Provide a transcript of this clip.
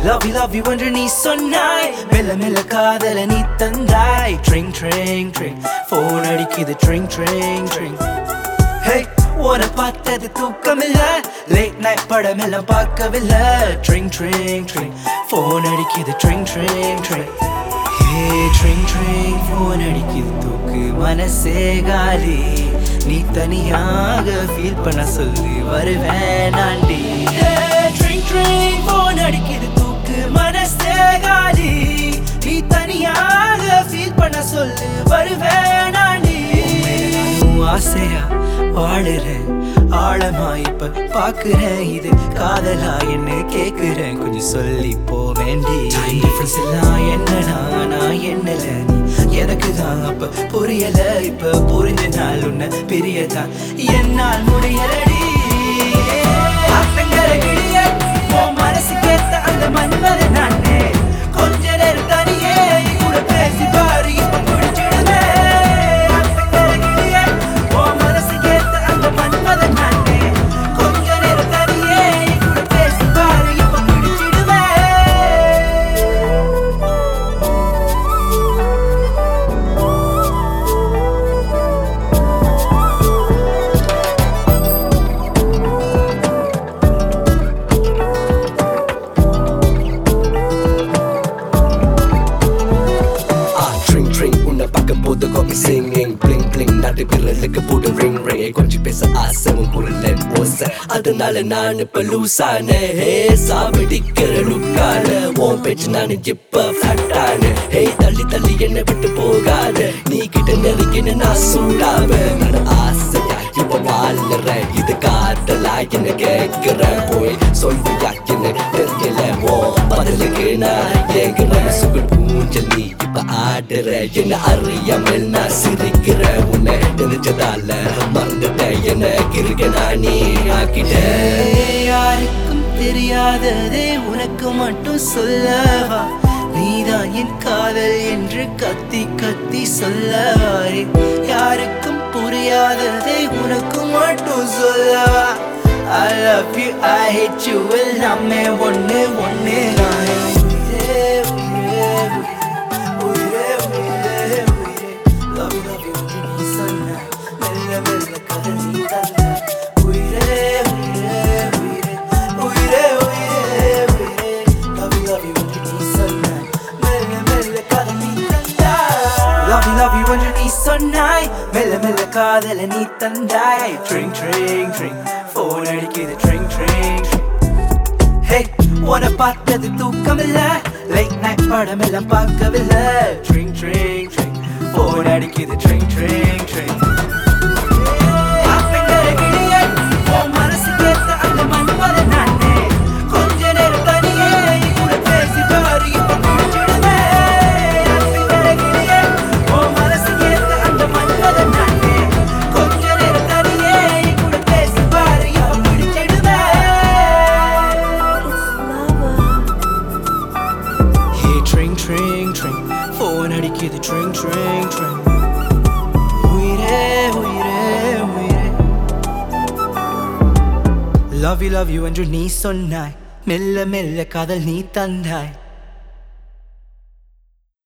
Love you love you என்று நீ சொன்னாய் மெல்ல மெல்ல காதல நீ தந்தாய் ட்ரிங் ட்ரிங் ட்ரிங் ஃபோன் அடிக்குது ட்ரிங் ட்ரிங் ட்ரிங் ஹே உன பார்த்தது தூக்கமில்ல லேட் நைட் படம் எல்லாம் பார்க்கவில்லை ட்ரிங் ட்ரிங் ட்ரிங் ஃபோன் அடிக்குது tring tring tring hey tring tring phone அடிக்குது தூக்கு மனசே காலி நீ தனியாக ஃபீல் பண்ண சொல்லி வருவேன் நாண்டி ஹே ட்ரிங் ட்ரிங் ஃபோன் அடிக்குது தூக்கு மனசே காலி நீ தனியாக ஃபீல் பண்ண சொல்லு வருவேன் நாண்டி உன் ஆசையா வாழுறேன் ஆழமா இப்ப பாக்குறேன் இது காதலா என்ன கேக்குறேன் கொஞ்சம் சொல்லி போ வேண்டி டிஃபரன்ஸ் எல்லாம் என்னடா நான் என்னல நீ எனக்கு தான் அப்ப புரியல இப்ப புரிஞ்ச நாள் உன்னை பிரியதான் என்னால் முடியலடி ஆத்தங்கர கிளியே, உன் மனசுக்கேத்த அந்த மன்மத நானே. கொஞ்ச நேரம் தனியே நீ கூட பேசி பாரு, இப்ப பிடிச்சிடுமே. ஆத்தங்கர கிளியே, உன் மனசுக்கேத்த அந்த மன்மத நானே. கொஞ்ச நேரம் தனியே நீ கூட பேசி பாரு, இப்ப பிடிச்சிடுமே. Ah, ட்ரிங் ட்ரிங் உன்னை பார்க்கும் போது காமி சிங்கிங் பிளிங் பிளிங் நாட்டு விரலுக்கு போட்டு ரிங் ரிங் கொஞ்சம் பேச ஆசை உன் குரல்ல ஓசை அதனால நான் இப்ப லூசான ஹே சாவடிக்கிற லுக்கான உன் பேச்சு நான் இப்ப ஃபட்டான ஹே தள்ளி தள்ளி என்னை விட்டு போகாத நீ கிட்ட நெருங்கின நான் சூடாவ நான் ஆசையா இப்ப வாழ்றேன் இது காதலா என்ன கேட்கிறேன் போய் சொல்வியா என்ன தெரியல ஓ பதிலுக்கு நான் ஏங்குறேன் சுகர் ஊஞ்சல் நீ இப்ப ஆடுற என்ன அறியாமல் நான் சிரிக்கிறேன் உன்னை நினைச்சதால மறந்துட்டேன் என்ன கிருக்க நான் நீ ஆக்கிட்ட யாருக்கும் தெரியாததே உனக்கு மட்டும் சொல்லவா நீதான் என் காதல் என்று கத்தி கத்தி சொல்லவாரே யாருக்கும் புரியாததே உனக்கு மட்டும் சொல்லவா I love you, I hate you எல்லாமே ஒண்ணு ஒண்ணு நான் உயிரே, உயிரே, உயிரே, உயிரே, உயிரே. Love you, love you என்று நீ சொன்ன. மெல்ல, மெல்ல கதறி நீ தந்த. உயிரே, உயிரே, உயிரே. உயிரே, உயிரே, உயிரே. Love you, love you என்று நீ சொன்ன. மெல்ல, மெல்ல கதறி நீ தந்தாய். Love you, love you என்று நீ சொன்னாய் மெல்ல மெல்ல காதல நீ தந்தாய் ட்ரிங் ட்ரிங் ட்ரிங் ஃபோன் அடிக்குது ட்ரிங் ட்ரிங் ஹே உன பார்த்தது தூக்கமில்ல லைட் நைட் படம் எல்லாம் பார்க்கவில்லை ட்ரிங் ட்ரிங் ட்ரிங் ஃபோன் அடிக்குது ட்ரிங் ட்ரிங் ட்ரிங் ஆத்தங்கர கிளியே, உன் மனசுக்கேத்த அந்த மன்மத நானே. கொஞ்ச நேரம் தனியே நீ கூட பேசி பாரு, இப்ப பிடிச்சிடுமே. ஆத்தங்கர கிளியே, உன் மனசுக்கேத்த அந்த மன்மத நானே. கொஞ்ச நேரம் தனியே நீ கூட பேசி பாரு, இப்ப பிடிச்சிடுமே. Hey, tring, tring, tring. Phone அடிக்குது tring, tring, tring. உயிரே, உயிரே, உயிரே. Love you, love you என்று நீ சொன்னாய் மெல்ல மெல்ல காதல் நீ தந்தாய்